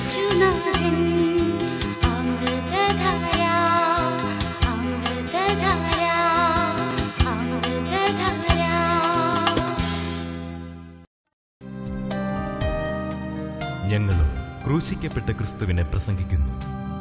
യേശുനാഥൻ അമൃതധാര അമൃതധാര അമൃതധാര ഞങ്ങളും ക്രൂശിക്കപ്പെട്ട ക്രിസ്തുവിനെ പ്രസംഗിക്കുന്നു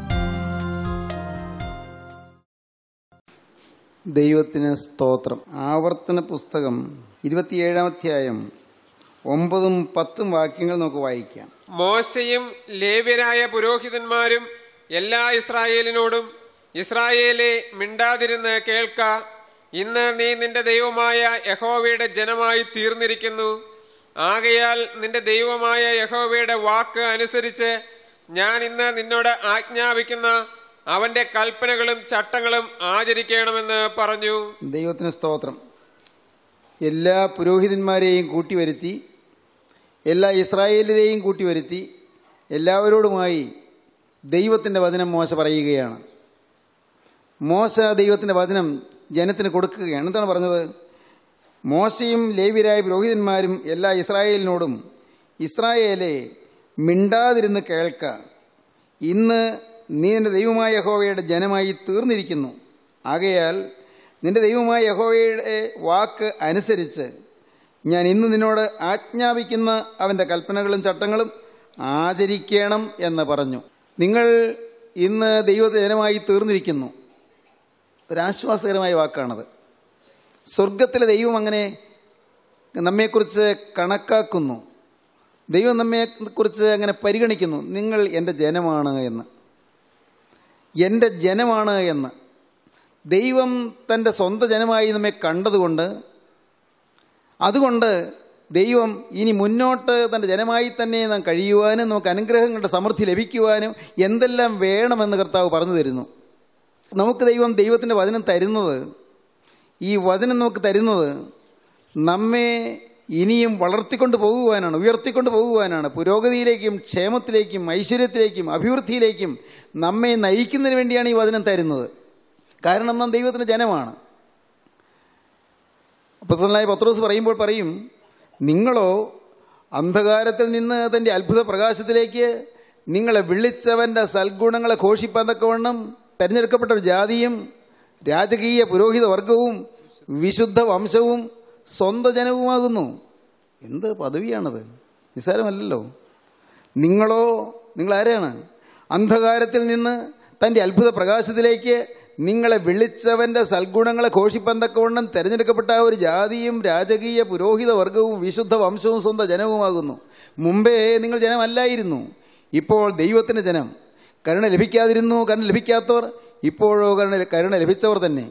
ദൈവത്തിന് സ്തോത്രം ആവർത്തന പുസ്തകം ഇരുപത്തിയേഴാം അധ്യായം ഒമ്പതും പത്തും വാക്യങ്ങൾ നമുക്ക് വായിക്കാം മോശയും ലേവ്യരായ പുരോഹിതന്മാരും എല്ലാ ഇസ്രായേലിനോടും ഇസ്രായേലെ മിണ്ടാതിരുന്ന് കേൾക്ക ഇന്ന് നീ നിന്റെ ദൈവമായ യഹോവയുടെ ജനമായി തീർന്നിരിക്കുന്നു ആകയാൽ നിന്റെ ദൈവമായ യഹോവയുടെ വാക്ക് അനുസരിച്ച് ഞാൻ ഇന്ന് നിന്നോട് ആജ്ഞാപിക്കുന്ന അവന്റെ കൽപ്പനകളും ചട്ടങ്ങളും ആചരിക്കണമെന്ന് പറഞ്ഞു ദൈവത്തിന് സ്തോത്രം എല്ലാ പുരോഹിതന്മാരെയും കൂട്ടിവരുത്തി എല്ലാ ഇസ്രായേലരെയും കൂട്ടിവരുത്തി എല്ലാവരോടുമായി ദൈവത്തിൻ്റെ വചനം മോശ പറയുകയാണ് മോശ ദൈവത്തിൻ്റെ വചനം ജനത്തിന് കൊടുക്കുകയാണ് എന്താണ് പറഞ്ഞത് മോശയും ലേവ്യരായ പുരോഹിതന്മാരും എല്ലാ ഇസ്രായേലിനോടും ഇസ്രായേലെ മിണ്ടാതിരുന്ന് കേൾക്ക ഇന്ന് നീ നിന്റെ ദൈവമായ യഹോവയുടെ ജനമായി തീർന്നിരിക്കുന്നു ആകയാൽ നിന്റെ ദൈവമായ യഹോവയുടെ വാക്ക് അനുസരിച്ച് ഞാൻ ഇന്ന് നിന്നോട് ആജ്ഞാപിക്കുന്ന അവൻ്റെ കൽപ്പനകളും ചട്ടങ്ങളും ആചരിക്കണം എന്ന് പറഞ്ഞു നിങ്ങൾ ഇന്ന് ദൈവത്തെ ജനമായി തീർന്നിരിക്കുന്നു ഒരാശ്വാസകരമായ വാക്കാണത് സ്വർഗത്തിലെ ദൈവം അങ്ങനെ നമ്മെക്കുറിച്ച് കണക്കാക്കുന്നു ദൈവം നമ്മെക്കുറിച്ച് അങ്ങനെ പരിഗണിക്കുന്നു നിങ്ങൾ എൻ്റെ ജനമാണ് എന്ന് എൻ്റെ ജനമാണ് എന്ന് ദൈവം തൻ്റെ സ്വന്തം ജനമായി നമ്മെ കണ്ടതുകൊണ്ട് അതുകൊണ്ട് ദൈവം ഇനി മുന്നോട്ട് തൻ്റെ ജനമായി തന്നെ നാം കഴിയുവാനും നമുക്ക് അനുഗ്രഹങ്ങളുടെ സമൃദ്ധി ലഭിക്കുവാനും എന്തെല്ലാം വേണമെന്ന് കർത്താവ് പറഞ്ഞു തരുന്നു നമുക്ക് ദൈവം ദൈവത്തിൻ്റെ വചനം തരുന്നത് ഈ വചനം നമുക്ക് തരുന്നത് നമ്മെ ഇനിയും വളർത്തിക്കൊണ്ട് പോകുവാനാണ് ഉയർത്തിക്കൊണ്ട് പോകുവാനാണ് പുരോഗതിയിലേക്കും ക്ഷേമത്തിലേക്കും ഐശ്വര്യത്തിലേക്കും അഭിവൃദ്ധിയിലേക്കും നമ്മെ നയിക്കുന്നതിന് വേണ്ടിയാണ് ഈ വചനം തരുന്നത് കാരണം നാം ദൈവത്തിൻ്റെ ജനമാണ് അപ്പസലായ പത്രോസ് പറയുമ്പോൾ പറയും നിങ്ങളോ അന്ധകാരത്തിൽ നിന്ന് തൻ്റെ അത്ഭുത പ്രകാശത്തിലേക്ക് നിങ്ങളെ വിളിച്ചവൻ്റെ സൽഗുണങ്ങളെ ഘോഷിപ്പാൻ തക്കവണ്ണം തിരഞ്ഞെടുക്കപ്പെട്ട ഒരു ജാതിയും രാജകീയ പുരോഹിത വർഗവും വിശുദ്ധ വംശവും സ്വന്തം ജനവുമാകുന്നു എന്ത് പദവിയാണത് നിസ്സാരമല്ലല്ലോ നിങ്ങളോ നിങ്ങൾ ആരാണ് അന്ധകാരത്തിൽ നിന്ന് തൻ്റെ അത്ഭുത പ്രകാശത്തിലേക്ക് നിങ്ങളെ വിളിച്ചവൻ്റെ സൽഗുണങ്ങളെ ഘോഷിപ്പാൻ തക്കവണ്ണം തിരഞ്ഞെടുക്കപ്പെട്ട ഒരു ജാതിയും രാജകീയ പുരോഹിത വർഗവും വിശുദ്ധ വംശവും സ്വന്തം ജനവുമാകുന്നു മുമ്പേ നിങ്ങൾ ജനമല്ലായിരുന്നു ഇപ്പോൾ ദൈവത്തിൻ്റെ ജനം കരുണ ലഭിക്കാതിരുന്നു കരുണ ലഭിക്കാത്തവർ ഇപ്പോഴോ കരുണ കരുണ ലഭിച്ചവർ തന്നെ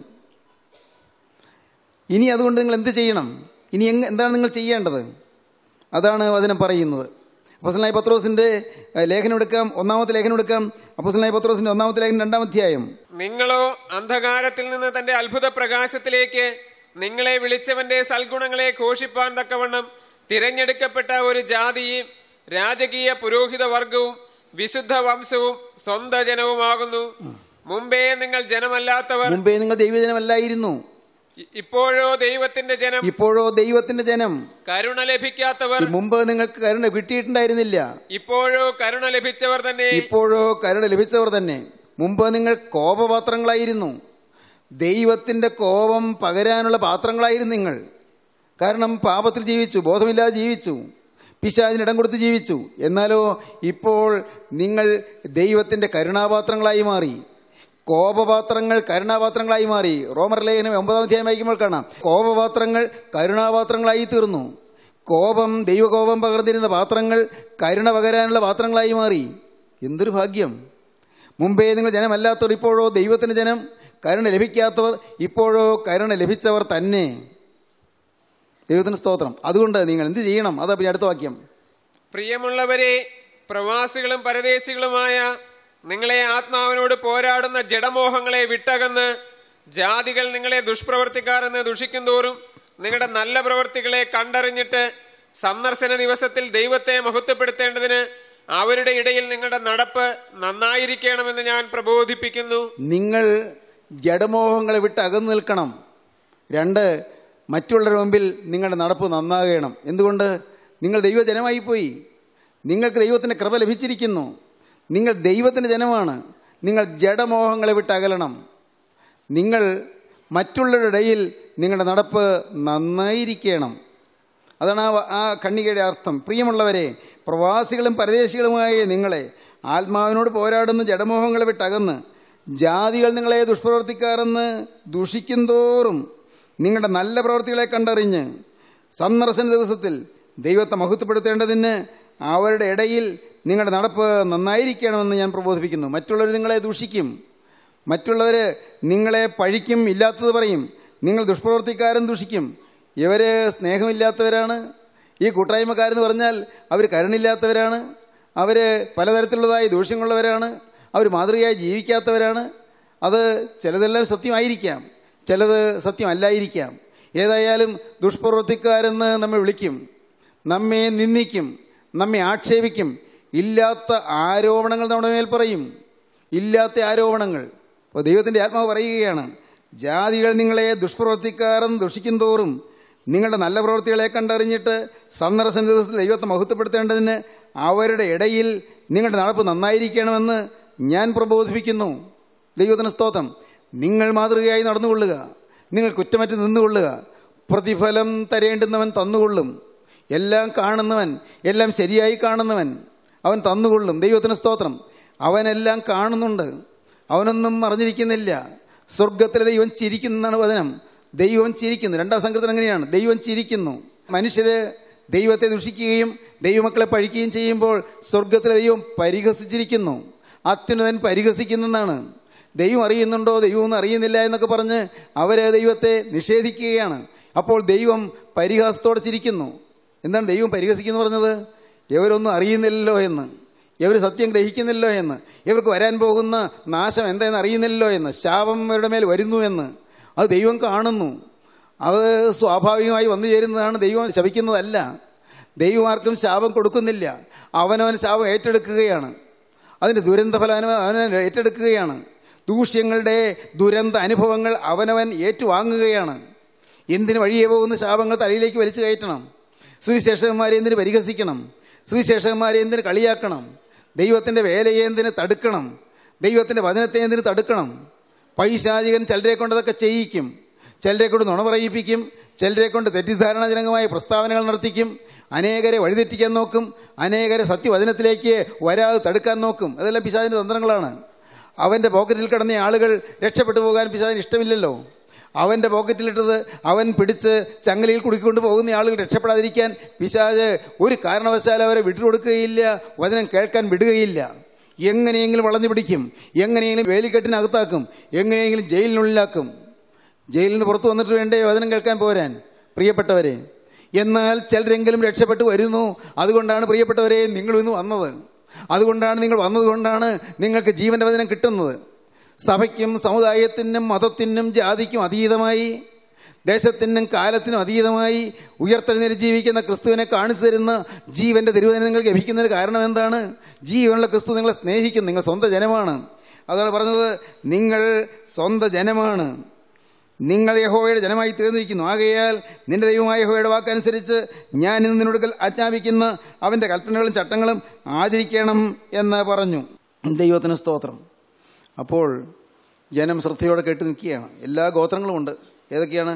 ഇനി അതുകൊണ്ട് നിങ്ങൾ എന്ത് ചെയ്യണം ഇനി എങ് എന്താണ് നിങ്ങൾ ചെയ്യേണ്ടത് അതാണ് വചനം പറയുന്നത് അപ്പസലായ പത്രോസിൻ്റെ ഏഹ്, ലേഖനം എടുക്കാം ഒന്നാമത്തെ ലേഖനം എടുക്കാം അപ്പസലായ പത്രോസിൻ്റെ ഒന്നാമത്തെ ലേഖനം രണ്ടാം അധ്യായം നിങ്ങളോ അന്ധകാരത്തിൽ നിന്ന് തന്റെ അത്ഭുത പ്രകാശത്തിലേക്ക് നിങ്ങളെ വിളിച്ചവന്റെ സൽഗുണങ്ങളെ ഘോഷിപ്പാൻ തക്കവണ്ണം തിരഞ്ഞെടുക്കപ്പെട്ട ഒരു ജാതിയും രാജകീയ പുരോഹിത വർഗവും വിശുദ്ധ വംശവും സ്വന്ത ജനവുമാകുന്നു മുമ്പേ നിങ്ങൾ ജനമല്ലാത്തവർ മുമ്പേ നിങ്ങൾ ദൈവജനമല്ലായിരുന്നു ഇ- ഇപ്പോഴോ ദൈവത്തിന്റെ ജനം ഇപ്പോഴോ ദൈവത്തിന്റെ ജനം കരുണ ലഭിക്കാത്തവർ മുമ്പ് നിങ്ങൾക്ക് കരുണ കിട്ടിയിട്ടുണ്ടായിരുന്നില്ല ഇപ്പോഴോ കരുണ ലഭിച്ചവർ തന്നെ ഇപ്പോഴോ കരുണ ലഭിച്ചവർ തന്നെ മുമ്പ് നിങ്ങൾ കോപപാത്രങ്ങളായിരുന്നു ദൈവത്തിന്റെ കോപം പകരാനുള്ള പാത്രങ്ങളായിരുന്നു നിങ്ങൾ കാരണം പാപത്തിൽ ജീവിച്ചു ബോധമില്ലാതെ ജീവിച്ചു പിശാചിന് ഇടം കൊടുത്ത് ജീവിച്ചു എന്നാലോ ഇപ്പോൾ നിങ്ങൾ ദൈവത്തിന്റെ കരുണാപാത്രങ്ങളായി മാറി കോപപാത്രങ്ങൾ കരുണാപാത്രങ്ങളായി മാറി റോമർ ലേഖനം ഒമ്പതാം അധ്യായം വായിക്കുമ്പോൾ കാണാം കോപപാത്രങ്ങൾ കരുണാപാത്രങ്ങളായി തീർന്നു കോപം ദൈവകോപം പകർന്നിരുന്ന പാത്രങ്ങൾ കരുണ പകരാനുള്ള പാത്രങ്ങളായി മാറി എന്തൊരു ഭാഗ്യം മുമ്പേ നിങ്ങൾ ജനമല്ലാത്തവർ ഇപ്പോഴോ ദൈവത്തിന് ജനം കരുണ ലഭിക്കാത്തവർ ഇപ്പോഴോ കരുണ ലഭിച്ചവർ തന്നെ ദൈവത്തിന് സ്തോത്രം അതുകൊണ്ട് നിങ്ങൾ എന്ത് ചെയ്യണം അതാ പിന്നെ അടുത്ത വാക്യം പ്രിയമുള്ളവരെ പ്രവാസികളും പരദേശികളുമായ നിങ്ങളെ ആത്മാവിനോട് പോരാടുന്ന ജഡമോഹങ്ങളെ വിട്ടകന്ന് ജാതികൾ നിങ്ങളെ ദുഷ്പ്രവർത്തിക്കാരെന്ന് ദുഷിക്കും തോറും നിങ്ങളുടെ നല്ല പ്രവൃത്തികളെ കണ്ടറിഞ്ഞിട്ട് സന്ദർശന ദിവസത്തിൽ ദൈവത്തെ മഹത്വപ്പെടുത്തേണ്ടതിന് അവരുടെ ഇടയിൽ നിങ്ങളുടെ നടപ്പ് നന്നായിരിക്കണമെന്ന് ഞാൻ പ്രബോധിപ്പിക്കുന്നു നിങ്ങൾ ജഡമോഹങ്ങളെ വിട്ട് അകന്നു നിൽക്കണം രണ്ട് മറ്റുള്ളവരുടെ മുമ്പിൽ നിങ്ങളുടെ നടപ്പ് നന്നാകണം എന്തുകൊണ്ട് നിങ്ങൾ ദൈവജനമായി പോയി നിങ്ങൾക്ക് ദൈവത്തിൻ്റെ കൃപ ലഭിച്ചിരിക്കുന്നു നിങ്ങൾ ദൈവത്തിൻ്റെ ജനമാണ് നിങ്ങൾ ജഡമോഹങ്ങളെ വിട്ട് അകലണം നിങ്ങൾ മറ്റുള്ളവരുടെ ഇടയിൽ നിങ്ങളുടെ നടപ്പ് നന്നായിരിക്കണം അതാണ് ആ വ- ആ ഖണ്ഡികയുടെ അർത്ഥം പ്രിയമുള്ളവരെ പ്രവാസികളും പരദേശികളുമായ നിങ്ങളെ ആത്മാവിനോട് പോരാടുന്ന ജഡമോഹങ്ങളെ വിട്ടകന്ന് ജാതികൾ നിങ്ങളെ ദുഷ്പ്രവർത്തിക്കാരെന്ന് ദുഷിക്കും തോറും നിങ്ങളുടെ നല്ല പ്രവൃത്തികളെ കണ്ടറിഞ്ഞ് സന്ദർശന ദിവസത്തിൽ ദൈവത്തെ മഹത്വപ്പെടുത്തേണ്ടതിന് അവരുടെ ഇടയിൽ നിങ്ങളുടെ നടപ്പ് നന്നായിരിക്കണമെന്ന് ഞാൻ പ്രബോധിപ്പിക്കുന്നു മറ്റുള്ളവർ നിങ്ങളെ ദൂഷിക്കും മറ്റുള്ളവർ നിങ്ങളെ പഴിക്കും ഇല്ലാത്തത് പറയും നിങ്ങൾ ദുഷ്പ്രവർത്തിക്കാരും ദുഷിക്കും ഇവർ സ്നേഹമില്ലാത്തവരാണ് ഈ കൂട്ടായ്മക്കാരെന്ന് പറഞ്ഞാൽ അവർ കരുണില്ലാത്തവരാണ് അവർ പലതരത്തിലുള്ളതായ ദൂഷ്യങ്ങളുള്ളവരാണ് അവർ മാതൃകയായി ജീവിക്കാത്തവരാണ് അത് ചിലതെല്ലാം സത്യമായിരിക്കാം ചിലത് സത്യമല്ലായിരിക്കാം ഏതായാലും ദുഷ്പ്രവർത്തിക്കാരെന്ന് നമ്മെ വിളിക്കും നമ്മെ നിന്ദിക്കും നമ്മെ ആക്ഷേപിക്കും ഇല്ലാത്ത ആരോപണങ്ങൾ നമ്മുടെ മേൽ പറയും ഇല്ലാത്ത ആരോപണങ്ങൾ അപ്പോൾ ദൈവത്തിൻ്റെ ആത്മാവ് പറയുകയാണ് ജാതികൾ നിങ്ങളെ ദുഷ്പ്രവർത്തിക്കാരെന്ന് ദുഷിക്കും തോറും നിങ്ങളുടെ നല്ല പ്രവൃത്തികളെ കണ്ടറിഞ്ഞിട്ട് സന്ദർശന ദിവസത്തിൽ ദൈവത്തെ മഹത്വപ്പെടുത്തേണ്ടതിന് അവരുടെ ഇടയിൽ നിങ്ങളുടെ നടപ്പ് നന്നായിരിക്കണമെന്ന് ഞാൻ പ്രബോധിപ്പിക്കുന്നു ദൈവത്തിന് സ്തോത്രം നിങ്ങൾ മാതൃകയായി നടന്നുകൊള്ളുക നിങ്ങൾ കുറ്റമറ്റ് നിന്നുകൊള്ളുക പ്രതിഫലം തരേണ്ടുന്നവൻ തന്നുകൊള്ളും എല്ലാം കാണുന്നവൻ എല്ലാം ശരിയായി കാണുന്നവൻ അവൻ തന്നുകൊള്ളും ദൈവത്തിന് സ്തോത്രം അവനെല്ലാം കാണുന്നുണ്ട് അവനൊന്നും അറിഞ്ഞിരിക്കുന്നില്ല സ്വർഗത്തിലെ ദൈവം ചിരിക്കുന്നതാണ് വചനം ദൈവം ചിരിക്കുന്നു രണ്ടാം സങ്കീർത്തനം അങ്ങനെയാണ് ദൈവം ചിരിക്കുന്നു മനുഷ്യര് ദൈവത്തെ ദുഷിക്കുകയും ദൈവമക്കളെ പഴിക്കുകയും ചെയ്യുമ്പോൾ സ്വർഗത്തിലെ ദൈവം പരിഹസിച്ചിരിക്കുന്നു അത്യുന്നതൻ പരിഹസിക്കുന്നതാണ് ദൈവം അറിയുന്നുണ്ടോ ദൈവമൊന്നും അറിയുന്നില്ല എന്നൊക്കെ പറഞ്ഞ് അവരെ ദൈവത്തെ നിഷേധിക്കുകയാണ് അപ്പോൾ ദൈവം പരിഹാസത്തോടെ ചിരിക്കുന്നു എന്താണ് ദൈവം പരിഹസിക്കുന്നു പറഞ്ഞത് ഇവരൊന്നും അറിയുന്നില്ലല്ലോ എന്ന് ഇവർ സത്യം ഗ്രഹിക്കുന്നില്ലോ എന്ന് ഇവർക്ക് വരാൻ പോകുന്ന നാശം എന്താണെന്ന് അറിയുന്നില്ലല്ലോ എന്ന് ശാപം ഇവരുടെ മേൽ വരുന്നു എന്ന് അത് ദൈവം കാണുന്നു അത് സ്വാഭാവികമായി വന്നു ചേരുന്നതാണ് ദൈവം ശപിക്കുന്നതല്ല ദൈവം ആർക്കും ശാപം കൊടുക്കുന്നില്ല അവനവൻ ശാപം ഏറ്റെടുക്കുകയാണ് അതിൻ്റെ ദുരന്തഫലം അവനവൻ അവനവൻ ഏറ്റെടുക്കുകയാണ് ദൂഷ്യങ്ങളുടെ ദുരന്ത അനുഭവങ്ങൾ അവനവൻ ഏറ്റുവാങ്ങുകയാണ് എന്തിന് വഴിയെ പോകുന്ന ശാപങ്ങൾ തലയിലേക്ക് വലിച്ചു കയറ്റണം സുവിശേഷകന്മാരെ എന്തിന് പരിഹസിക്കണം സുവിശേഷകന്മാരെ എന്തിന് കളിയാക്കണം ദൈവത്തിൻ്റെ വേലയെ എന്തിന് തടുക്കണം ദൈവത്തിൻ്റെ വചനത്തെ എന്തിന് തടുക്കണം പൈശാചികൻ ചിലരെ കൊണ്ടതൊക്കെ ചെയ്യിക്കും ചിലരെ കൊണ്ട് നുണ പറയിപ്പിക്കും ചിലരെ കൊണ്ട് തെറ്റിദ്ധാരണാജനകമായ പ്രസ്താവനകൾ നടത്തിക്കും അനേകരെ വഴിതെറ്റിക്കാൻ നോക്കും അനേകരെ സത്യവചനത്തിലേക്ക് വരാതെ തടുക്കാൻ നോക്കും അതെല്ലാം പിശാചിൻ്റെ തന്ത്രങ്ങളാണ് അവൻ്റെ പോക്കറ്റിൽ കിടന്ന ആളുകൾ രക്ഷപ്പെട്ടു പോകാൻ പിശാചിന് ഇഷ്ടമില്ലല്ലോ അവൻ്റെ പോക്കറ്റിലിട്ടത് അവൻ പിടിച്ച് ചങ്ങലയിൽ കുടുക്കിക്കൊണ്ട് പോകുന്ന ആളുകൾ രക്ഷപ്പെടാതിരിക്കാൻ പിശാജ് ഒരു കാരണവശാലും അവരെ വിട്ടുകൊടുക്കുകയില്ല വചനം കേൾക്കാൻ വിടുകയില്ല എങ്ങനെയെങ്കിലും വളഞ്ഞു പിടിക്കും എങ്ങനെയെങ്കിലും വേലിക്കെട്ടിനകത്താക്കും എങ്ങനെയെങ്കിലും ജയിലിനുള്ളിലാക്കും ജയിലിൽ നിന്ന് പുറത്തു വന്നിട്ട് വേണ്ടേ വചനം കേൾക്കാൻ പോരാൻ പ്രിയപ്പെട്ടവരെ എന്നാൽ ചിലരെങ്കിലും രക്ഷപ്പെട്ടു വരുന്നു അതുകൊണ്ടാണ് പ്രിയപ്പെട്ടവരെ നിങ്ങൾ ഇന്ന് വന്നത് അതുകൊണ്ടാണ് നിങ്ങൾ വന്നതുകൊണ്ടാണ് നിങ്ങൾക്ക് ജീവന്റെ വചനം കിട്ടുന്നത് സഭയ്ക്കും സമുദായത്തിനും മതത്തിനും ജാതിക്കും അതീതമായി ദേശത്തിനും കാലത്തിനും അതീതമായി ഉയർത്തെഴുന്നേറ്റ് ജീവിക്കുന്ന ക്രിസ്തുവിനെ കാണിച്ചു തരുന്ന ജീവന്റെ തിരുവചനം നിങ്ങൾക്ക് ലഭിക്കുന്നതിന് കാരണം എന്താണ് ജീവനുള്ള ക്രിസ്തു നിങ്ങളെ സ്നേഹിക്കും നിങ്ങൾ സ്വന്തം ജനമാണ് അതാണ് പറഞ്ഞത് നിങ്ങൾ സ്വന്തം ജനമാണ് നിങ്ങൾ യഹോവയുടെ ജനമായി തീർന്നിരിക്കുന്നു ആകയാൽ നിന്റെ ദൈവമായ യഹോവയുടെ വാക്കനുസരിച്ച് ഞാൻ ഇന്ന് നിന്നോട് ആജ്ഞാപിക്കുന്ന അവൻ്റെ കൽപ്പനകളും ചട്ടങ്ങളും ആചരിക്കണം എന്ന് പറഞ്ഞു ദൈവത്തിന് സ്തോത്രം അപ്പോൾ ജനം ശ്രദ്ധയോടെ കേട്ട് നിൽക്കുകയാണ് എല്ലാ ഗോത്രങ്ങളുമുണ്ട് ഏതൊക്കെയാണ്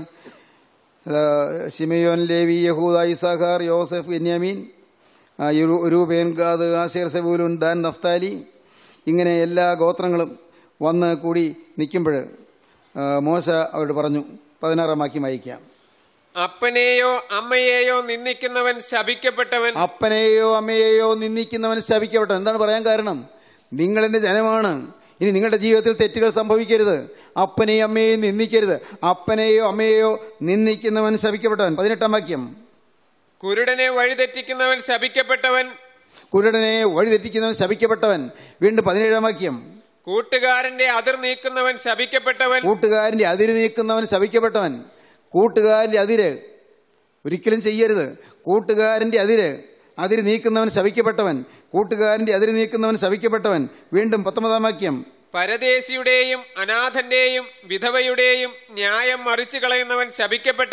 ഷിമയോൻ ലേവി യഹൂദ ഇസാഖാർ യോസഫ് ബെന്യാമീൻ ആ, യു- രൂപേൻ ഗാദ് ആശേർ സെബൂലുൻ ദാൻ നഫ്താലി ഇങ്ങനെ എല്ലാ ഗോത്രങ്ങളും വന്ന് കൂടി നിൽക്കുമ്പോൾ മോശ അവരോട് പറഞ്ഞു പതിനാറാം വാക്യം വായിക്കാം അപ്പനെയോ അമ്മയെയോ നിന്ദിക്കുന്നവൻ ശപിക്കപ്പെട്ടവൻ അപ്പനെയോ അമ്മയെയോ നിന്ദിക്കുന്നവൻ ശപിക്കപ്പെട്ടു എന്താണ് പറയാൻ കാരണം നിങ്ങളെൻ്റെ ജനമാണ് ഇനി നിങ്ങളുടെ ജീവിതത്തിൽ തെറ്റുകൾ സംഭവിക്കരുത് അപ്പനെയും അമ്മയെയും നിന്ദിക്കരുത് അപ്പനെയോ അമ്മയെയോ നിന്ദിക്കുന്നവൻ ശപിക്കപ്പെട്ടവൻ പതിനെട്ടാം വാക്യം കുരുടനെ വഴിതെറ്റിക്കുന്നവൻ ശപിക്കപ്പെട്ടവൻ കുരുടനെ വഴിതെറ്റിക്കുന്നവൻ ശപിക്കപ്പെട്ടവൻ വീണ്ടും പതിനേഴാം വാക്യം കൂട്ടുകാരന്റെ അതിർ നീക്കുന്നവൻ ശപിക്കപ്പെട്ടവൻ കൂട്ടുകാരൻ്റെ അതിര് നീക്കുന്നവൻ ശപിക്കപ്പെട്ടവൻ കൂട്ടുകാരൻ്റെ അതിര് ഒരിക്കലും ചെയ്യരുത് കൂട്ടുകാരൻ്റെ അതിര് അതിര് നീക്കുന്നവൻ ശപിക്കപ്പെട്ടവൻ കൂട്ടുകാരൻ്റെ അതിര് നീക്കുന്നവൻ ശപിക്കപ്പെട്ടവൻ വീണ്ടും പത്തൊമ്പതാം വാക്യം പരദേശിയുടെയും അനാഥന്റെയും വിധവയുടെയും ന്യായം മറിച്ചു കളയുന്നവൻ ശപിക്കപ്പെട്ടവൻ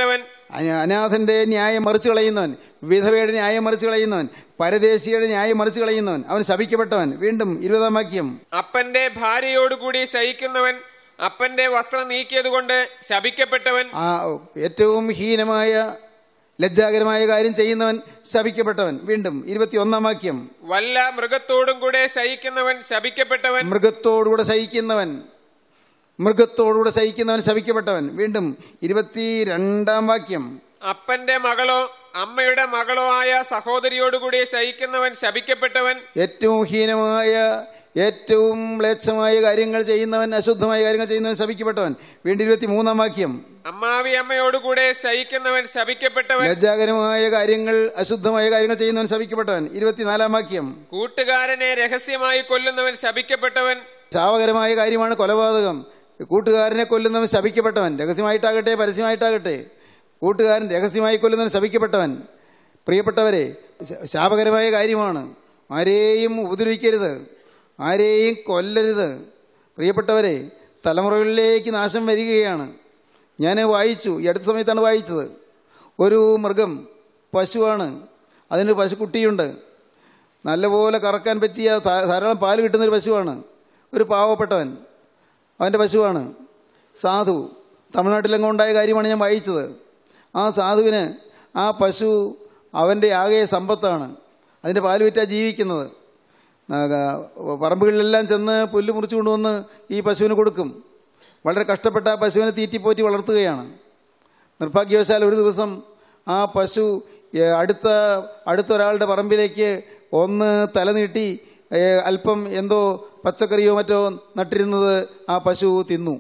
അന- അനാഥന്റെ ന്യായം മറിച്ച് കളയുന്നവൻ വിധവയുടെ ന്യായം മറിച്ച് കളയുന്നവൻ പരദേശിയുടെ ന്യായം മറിച്ച് കളയുന്നവൻ അവൻ ശപിക്കപ്പെട്ടവൻ വീണ്ടും ഇരുപതാം വാക്യം അപ്പന്റെ ഭാര്യയോടുകൂടി ശയിക്കുന്നവൻ അപ്പന്റെ വസ്ത്രം നീക്കിയതുകൊണ്ട് ശപിക്കപ്പെട്ടവൻ ആ ഏറ്റവും ഹീനമായ ലജ്ജാകരമായ കാര്യം ചെയ്യുന്നവൻ ശപിക്കപ്പെട്ടവൻ വീണ്ടും ഇരുപത്തി ഒന്നാം വാക്യം വല്ല മൃഗത്തോടും കൂടെ ശയിക്കുന്നവൻ ശപിക്കപ്പെട്ടവൻ മൃഗത്തോടുകൂടെ സഹിക്കുന്നവൻ മൃഗത്തോടുകൂടെ സഹിക്കുന്നവൻ ശപിക്കപ്പെട്ടവൻ വീണ്ടും ഇരുപത്തി രണ്ടാം വാക്യം അപ്പന്റെ മകളോ അമ്മയുടെ മകളോ ആയ സഹോദരിയോടുകൂടി ശയിക്കുന്നവൻ ശപിക്കപ്പെട്ടവൻ ഏറ്റവും ഹീനമായ ഏറ്റവും മ്ലേച്ഛമായ കാര്യങ്ങൾ ചെയ്യുന്നവൻ അശുദ്ധമായ കാര്യങ്ങൾ ചെയ്യുന്നവൻ ശപിക്കപ്പെട്ടവൻ വീണ്ടും ഇരുപത്തി മൂന്നാം വാക്യം അമ്മാവി അമ്മയോടുകൂടെ ശയിക്കുന്നവൻ ശപിക്കപ്പെട്ടവൻ ലജ്ജാകരമായ കാര്യങ്ങൾ അശുദ്ധമായ കാര്യങ്ങൾ ചെയ്യുന്നവൻ ശപിക്കപ്പെട്ടവൻ ഇരുപത്തിനാലാം വാക്യം കൂട്ടുകാരനെ രഹസ്യമായി കൊല്ലുന്നവൻ ശപിക്കപ്പെട്ടവൻ ശാപകരമായ കാര്യമാണ് കൊലപാതകം കൂട്ടുകാരനെ കൊല്ലുന്നവൻ ശപിക്കപ്പെട്ടവൻ രഹസ്യമായിട്ടാകട്ടെ പരസ്യമായിട്ടാകട്ടെ കൂട്ടുകാരൻ രഹസ്യമായി കൊല്ലുന്നവൻ ശപിക്കപ്പെട്ടവൻ പ്രിയപ്പെട്ടവരെ ശ- ശാപകരമായ കാര്യമാണ് ആരെയും ഉപദ്രവിക്കരുത് ആരെയും കൊല്ലരുത് പ്രിയപ്പെട്ടവരെ തലമുറകളിലേക്ക് നാശം വരികയാണ് ഞാൻ വായിച്ചു ഈ അടുത്ത സമയത്താണ് വായിച്ചത് ഒരു മൃഗം പശുവാണ് അതിനൊരു പശുക്കുട്ടിയുണ്ട് നല്ലപോലെ കറക്കാൻ പറ്റിയ ധാ- ധാരാളം പാല് കിട്ടുന്നൊരു പശുവാണ് ഒരു പാവപ്പെട്ടവൻ അവൻ്റെ പശുവാണ് സാധു തമിഴ്നാട്ടിലെങ്ങും ഉണ്ടായ കാര്യമാണ് ഞാൻ വായിച്ചത് ആ സാധുവിന് ആ പശു അവൻ്റെ ആകെ സമ്പത്താണ് അതിൻ്റെ പാല് വിറ്റാ ജീവിക്കുന്നത് ആ, പറമ്പുകളിലെല്ലാം ചെന്ന് പുല്ല് മുറിച്ചു കൊണ്ടുവന്ന് ഈ പശുവിന് കൊടുക്കും വളരെ കഷ്ടപ്പെട്ട ആ പശുവിനെ തീറ്റിപ്പോറ്റി വളർത്തുകയാണ് നിർഭാഗ്യവശാൽ ഒരു ദിവസം ആ പശു ഏ, അടുത്ത അടുത്ത ഒരാളുടെ പറമ്പിലേക്ക് ഒന്ന് തല നീട്ടി ഏ, അല്പം എന്തോ പച്ചക്കറിയോ മറ്റോ നട്ടിരുന്നത് ആ പശു തിന്നു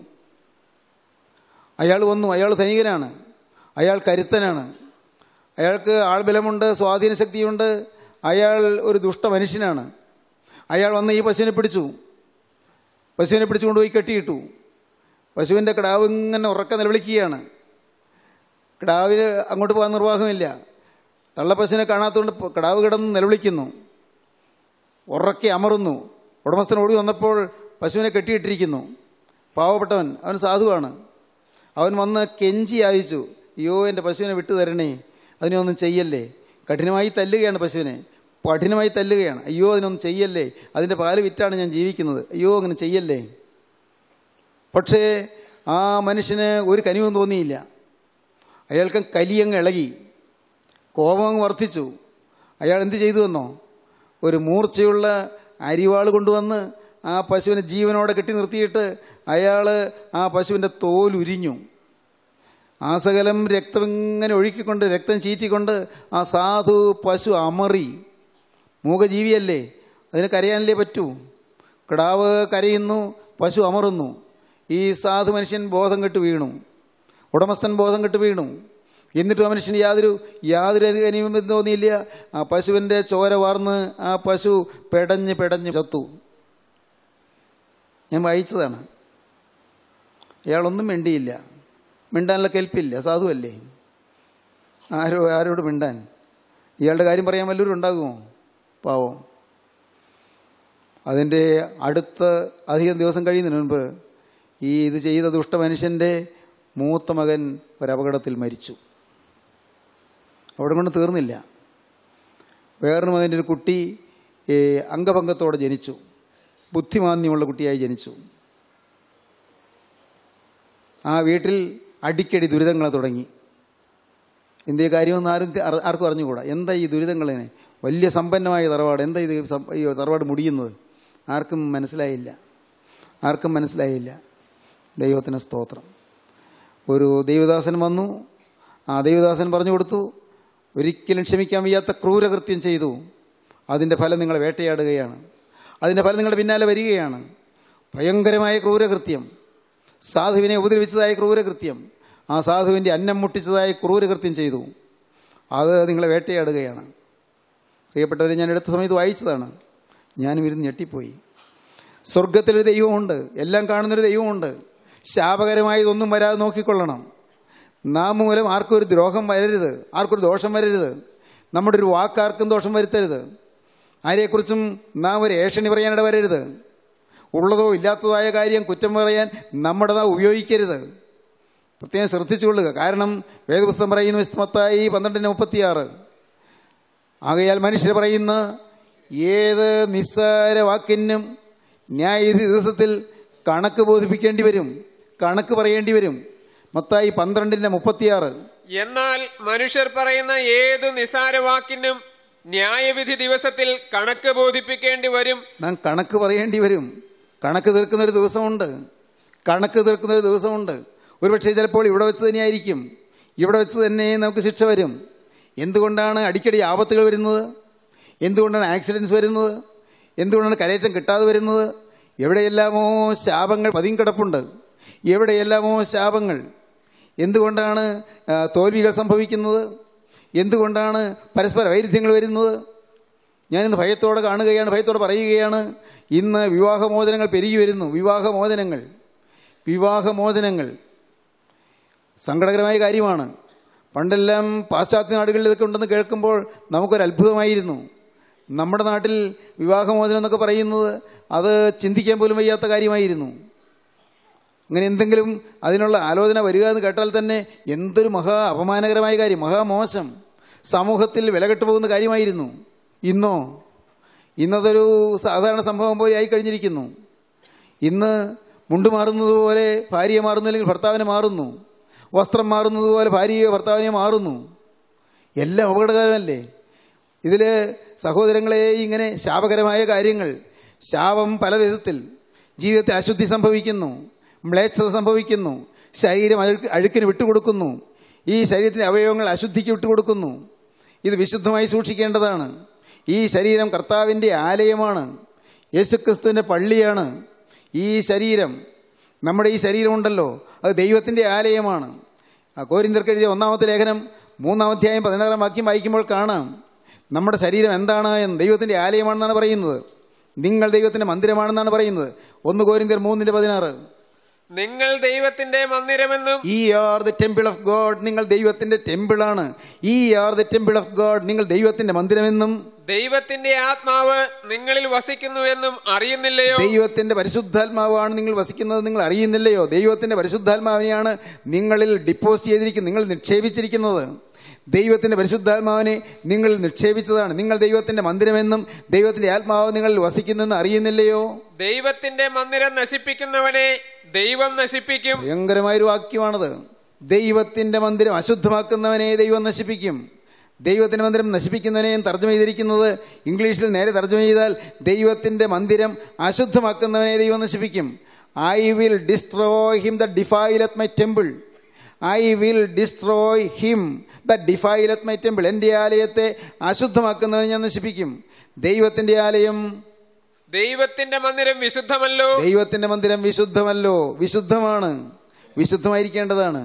അയാൾ വന്നു അയാൾ ധനികനാണ് അയാൾ കരുത്തനാണ് അയാൾക്ക് ആൾബലമുണ്ട് സ്വാധീന ശക്തിയുണ്ട് അയാൾ ഒരു ദുഷ്ട മനുഷ്യനാണ് അയാൾ വന്ന് ഈ പശുവിനെ പിടിച്ചു പശുവിനെ പിടിച്ചു കൊണ്ടുപോയി കെട്ടിയിട്ടു പശുവിൻ്റെ കിടാവ് ഇങ്ങനെ ഉറക്ക നിലവിളിക്കുകയാണ് കിടാവിന് അങ്ങോട്ട് പോകാൻ നിർവാഹമില്ല തള്ളപ്പശുവിനെ കാണാത്തതുകൊണ്ട് പ- കിടാവ് കിടന്ന് നിലവിളിക്കുന്നു ഉറക്കെ അമറുന്നു ഉടമസ്ഥൻ ഓടി വന്നപ്പോൾ പശുവിനെ കെട്ടിയിട്ടിരിക്കുന്നു പാവപ്പെട്ടവൻ അവൻ സാധുവാണ് അവൻ വന്ന് കെഞ്ചി അയച്ചു അയ്യോ എൻ്റെ പശുവിനെ വിട്ടു തരണേ അതിനെ ഒന്നും ചെയ്യല്ലേ കഠിനമായി തല്ലുകയാണ് പശുവിനെ കഠിനമായി തല്ലുകയാണ് അയ്യോ അതിനൊന്നും ചെയ്യല്ലേ അതിൻ്റെ പാല് വിറ്റാണ് ഞാൻ ജീവിക്കുന്നത് അയ്യോ അങ്ങനെ ചെയ്യല്ലേ പക്ഷേ ആ മനുഷ്യന് ഒരു കനിവും തോന്നിയില്ല അയാൾക്ക് കലിയങ്ങ് ഇളകി കോപം അങ്ങ് വർദ്ധിച്ചു അയാൾ എന്ത് ചെയ്തു എന്നോ ഒരു മൂർച്ചയുള്ള അരിവാൾ കൊണ്ടുവന്ന് ആ പശുവിനെ ജീവനോടെ കെട്ടി നിർത്തിയിട്ട് അയാൾ ആ പശുവിൻ്റെ തോലുരിഞ്ഞു ആ സകലം രക്തം ഇങ്ങനെ ഒഴുക്കിക്കൊണ്ട് രക്തം ചീറ്റിക്കൊണ്ട് ആ സാധു പശു അമറി മൂകജീവിയല്ലേ അതിന് കരയാനല്ലേ പറ്റൂ കിടാവ് കരയുന്നു പശു അമറുന്നു ഈ സാധു മനുഷ്യൻ ബോധം കെട്ട് വീണു ഉടമസ്ഥൻ ബോധം കെട്ട് വീണു എന്നിട്ടും ആ മനുഷ്യന് യാതൊരു യാതൊരു അനുഭവം തോന്നിയില്ല ആ പശുവിൻ്റെ ചോര വാർന്ന് ആ പശു പെടഞ്ഞ് പെടഞ്ഞ് ചത്തു ഞാൻ വായിച്ചതാണ് അയാളൊന്നും മിണ്ടിയില്ല മിണ്ടാനുള്ള കെൽപ്പില്ല സാധുവല്ലേ ആരോ ആരോട് മിണ്ടാൻ ഇയാളുടെ കാര്യം പറയാൻ വല്ലവരും ഉണ്ടാകുമോ പാവം അതിൻ്റെ അടുത്ത അധികം ദിവസം കഴിയുന്നതിന് മുൻപ് ഈ ഇത് ചെയ്ത ദുഷ്ട മനുഷ്യൻ്റെ മൂത്ത മകൻ ഒരപകടത്തിൽ മരിച്ചു അവിടെ കൊണ്ട് തീർന്നില്ല വേറൊരു മകൻ്റെ ഒരു കുട്ടി ഏ, അംഗഭംഗത്തോടെ ജനിച്ചു ബുദ്ധിമാന്യമുള്ള കുട്ടിയായി ജനിച്ചു ആ വീട്ടിൽ അടിക്കടി ദുരിതങ്ങൾ തുടങ്ങി എന്തേ കാര്യമെന്ന് ആരും തി- അറി- ആർക്കും അറിഞ്ഞുകൂടാ എന്താ ഈ ദുരിതങ്ങളിനെ വലിയ സമ്പന്നമായ തറവാട് എന്താ ഇത് സം- ഈ തറവാട് മുടിയുന്നത് ആർക്കും മനസ്സിലായില്ല ആർക്കും മനസ്സിലായില്ല ദൈവത്തിന് സ്തോത്രം ഒരു ദൈവദാസൻ വന്നു ആ ദൈവദാസൻ പറഞ്ഞു കൊടുത്തു ഒരിക്കലും ക്ഷമിക്കാൻ വയ്യാത്ത ക്രൂരകൃത്യം ചെയ്തു അതിൻ്റെ ഫലം നിങ്ങളെ വേട്ടയാടുകയാണ് അതിൻ്റെ ഫലം നിങ്ങളുടെ പിന്നാലെ വരികയാണ് ഭയങ്കരമായ ക്രൂരകൃത്യം സാധുവിനെ ഉപദ്രവിച്ചതായ ക്രൂരകൃത്യം ആ സാധുവിൻ്റെ അന്നം മുട്ടിച്ചതായ ക്രൂരകൃത്യം ചെയ്തു അത് നിങ്ങളെ വേട്ടയാടുകയാണ് പ്രിയപ്പെട്ടവരെ ഞാൻ എടുത്ത സമയത്ത് വായിച്ചതാണ് ഞാനും ഇരുന്ന് ഞെട്ടിപ്പോയി സ്വർഗത്തിലൊരു ദൈവമുണ്ട് എല്ലാം കാണുന്നൊരു ദൈവമുണ്ട് ശാപകരമായതൊന്നും വരാതെ നോക്കിക്കൊള്ളണം നാം മൂലം ആർക്കും ഒരു ദ്രോഹം വരരുത് ആർക്കൊരു ദോഷം വരരുത് നമ്മുടെ ഒരു വാക്കാർക്കും ദോഷം വരുത്തരുത് ആരെക്കുറിച്ചും നാം ഒരു ഏഷണി പറയാനിട വരരുത് ഉള്ളതോ ഇല്ലാത്തതോ ആയ കാര്യം കുറ്റം പറയാൻ നമ്മുടെ നാം ഉപയോഗിക്കരുത് പ്രത്യേകം ശ്രദ്ധിച്ചുകൊള്ളുക കാരണം വേദപുസ്തകം പറയുന്നു വിസ്മത്തായി പന്ത്രണ്ടിന് മുപ്പത്തിയാറ് ആകയാൽ മനുഷ്യർ പറയുന്ന ഏത് നിസ്സാര വാക്കിനും ന്യായവിധി ദിവസത്തിൽ കണക്ക് ബോധിപ്പിക്കേണ്ടി വരും കണക്ക് പറയേണ്ടി വരും മത്തായി പന്ത്രണ്ടിൻ്റെ മുപ്പത്തിയാറ് എന്നാൽ മനുഷ്യർ പറയുന്ന ഏതു നിസാരവാക്കിനും ന്യായവിധി ദിവസത്തിൽ കണക്ക് ബോധിപ്പിക്കേണ്ടി വരും നാം കണക്ക് പറയേണ്ടി വരും കണക്ക് തീർക്കുന്ന ഒരു ദിവസമുണ്ട് കണക്ക് തീർക്കുന്ന ഒരു ദിവസമുണ്ട് ഒരുപക്ഷെ ചിലപ്പോൾ ഇവിടെ വെച്ച് തന്നെയായിരിക്കും ഇവിടെ വെച്ച് തന്നെ നമുക്ക് ശിക്ഷ വരും എന്തുകൊണ്ടാണ് അടിക്കടി ആപത്തുകൾ വരുന്നത് എന്തുകൊണ്ടാണ് ആക്സിഡൻസ് വരുന്നത് എന്തുകൊണ്ടാണ് കരയേറ്റം കിട്ടാതെ വരുന്നത് എവിടെയെല്ലാമോ ശാപങ്ങൾ പതിയും കിടപ്പുണ്ട് എവിടെയെല്ലാമോ ശാപങ്ങൾ എന്തുകൊണ്ടാണ് ആ, തോൽവികൾ സംഭവിക്കുന്നത് എന്തുകൊണ്ടാണ് പരസ്പര വൈരുദ്ധ്യങ്ങൾ വരുന്നത് ഞാനിന്ന് ഭയത്തോടെ കാണുകയാണ് ഭയത്തോടെ പറയുകയാണ് ഇന്ന് വിവാഹമോചനങ്ങൾ പെരുകി വരുന്നു വിവാഹമോചനങ്ങൾ വിവാഹമോചനങ്ങൾ സങ്കടകരമായ കാര്യമാണ് പണ്ടെല്ലാം പാശ്ചാത്യ നാടുകളിൽ ഇതൊക്കെ ഉണ്ടെന്ന് കേൾക്കുമ്പോൾ നമുക്കൊരു അത്ഭുതമായിരുന്നു നമ്മുടെ നാട്ടിൽ വിവാഹമോചനം എന്നൊക്കെ പറയുന്നത് അത് ചിന്തിക്കാൻ പോലും വയ്യാത്ത കാര്യമായിരുന്നു അങ്ങനെ എന്തെങ്കിലും അതിനുള്ള ആലോചന വരിക എന്ന് കേട്ടാൽ തന്നെ എന്തൊരു മഹാ അപമാനകരമായ കാര്യം മഹാമോശം സമൂഹത്തിൽ വിലകെട്ടു പോകുന്ന കാര്യമായിരുന്നു ഇന്നോ ഇന്നതൊരു സാധാരണ സംഭവം പോലെ ആയി കഴിഞ്ഞിരിക്കുന്നു ഇന്ന് മുണ്ട് മാറുന്നത് പോലെ ഭാര്യയെ മാറുന്നു അല്ലെങ്കിൽ ഭർത്താവിനെ മാറുന്നു വസ്ത്രം മാറുന്നത് പോലെ ഭാര്യയോ ഭർത്താവിനെ മാറുന്നു എല്ലാം അപകടകരമല്ലേ ഇതിൽ സഹോദരങ്ങളെ ഇങ്ങനെ ശാപകരമായ കാര്യങ്ങൾ ശാപം പല വിധത്തിൽ ജീവിതത്തിൽ അശുദ്ധി സംഭവിക്കുന്നു മ്ലേച്ഛത സംഭവിക്കുന്നു ശരീരം അഴുക്ക് അഴുക്കിന് വിട്ടുകൊടുക്കുന്നു ഈ ശരീരത്തിൻ്റെ അവയവങ്ങൾ അശുദ്ധിക്ക് വിട്ടുകൊടുക്കുന്നു ഇത് വിശുദ്ധമായി സൂക്ഷിക്കേണ്ടതാണ് ഈ ശരീരം കർത്താവിൻ്റെ ആലയമാണ് യേശുക്രിസ്തുവിൻ്റെ പള്ളിയാണ് ഈ ശരീരം നമ്മുടെ ഈ ശരീരമുണ്ടല്ലോ അത് ദൈവത്തിൻ്റെ ആലയമാണ് ആ കോരിന്തർക്ക് എഴുതിയ ഒന്നാമത്തെ ലേഖനം മൂന്നാം അധ്യായം പതിനാറാം വാക്യം വായിക്കുമ്പോൾ കാണാം നമ്മുടെ ശരീരം എന്താണ് എന്ന് ദൈവത്തിൻ്റെ ആലയമാണെന്നാണ് പറയുന്നത് നിങ്ങൾ ദൈവത്തിൻ്റെ മന്ദിരമാണെന്നാണ് പറയുന്നത് ഒന്ന് കോരിന്തർ മൂന്നിൻ്റെ പതിനാറ് നിങ്ങൾ ദൈവത്തിന്റെ മന്ദിരമെന്നും ഈ are the temple of God നിങ്ങൾ ദൈവത്തിന്റെ ടെമ്പിളാണ് ഈ are the temple of God നിങ്ങൾ ദൈവത്തിന്റെ മന്ദിരമെന്നും ദൈവത്തിന്റെ ആത്മാവ് നിങ്ങളിൽ വസിക്കുന്നുവെന്നും അറിയുന്നില്ലയോ ദൈവത്തിന്റെ പരിശുദ്ധാത്മാവാണ് നിങ്ങൾ വസിക്കുന്നത് നിങ്ങൾ അറിയുന്നില്ലയോ ദൈവത്തിന്റെ പരിശുദ്ധാത്മാവിനെയാണ് നിങ്ങളിൽ ഡിപ്പോസിറ്റ് ചെയ്തിരിക്കുന്നത് നിങ്ങൾ നിക്ഷേപിച്ചിരിക്കുന്നത് ദൈവത്തിന്റെ പരിശുദ്ധാത്മാവിനെ നിങ്ങൾ നിക്ഷേപിച്ചതാണ് നിങ്ങൾ ദൈവത്തിന്റെ മന്ദിരമെന്നും ദൈവത്തിന്റെ ആത്മാവ് നിങ്ങളിൽ വസിക്കുന്നെന്ന് അറിയുന്നില്ലയോ ദൈവത്തിന്റെ മന്ദിരം നശിപ്പിക്കുന്നവനെ ദൈവം നശിപ്പിക്കും ഭയങ്കരമായൊരു വാക്യമാണത് ദൈവത്തിന്റെ മന്ദിരം അശുദ്ധമാക്കുന്നവനെ ദൈവം നശിപ്പിക്കും ദൈവത്തിന്റെ മന്ദിരം നശിപ്പിക്കുന്നവനെയും തർജ്ജമ ചെയ്തിരിക്കുന്നത് ഇംഗ്ലീഷിൽ നേരെ തർജ്ജമ ചെയ്താൽ ദൈവത്തിന്റെ മന്ദിരം അശുദ്ധമാക്കുന്നവനെ ദൈവം നശിപ്പിക്കും I will destroy him the defileth my temple I will destroy him the defileth my temple എൻ്റെ ആലയത്തെ അശുദ്ധമാക്കുന്നവനെ ഞാൻ നശിപ്പിക്കും ദൈവത്തിന്റെ ആലയം ദൈവത്തിന്റെ മന്ദിരം വിശുദ്ധമല്ലോ ദൈവത്തിന്റെ മന്ദിരം വിശുദ്ധമല്ലോ വിശുദ്ധമാണ് വിശുദ്ധമായിരിക്കേണ്ടതാണ്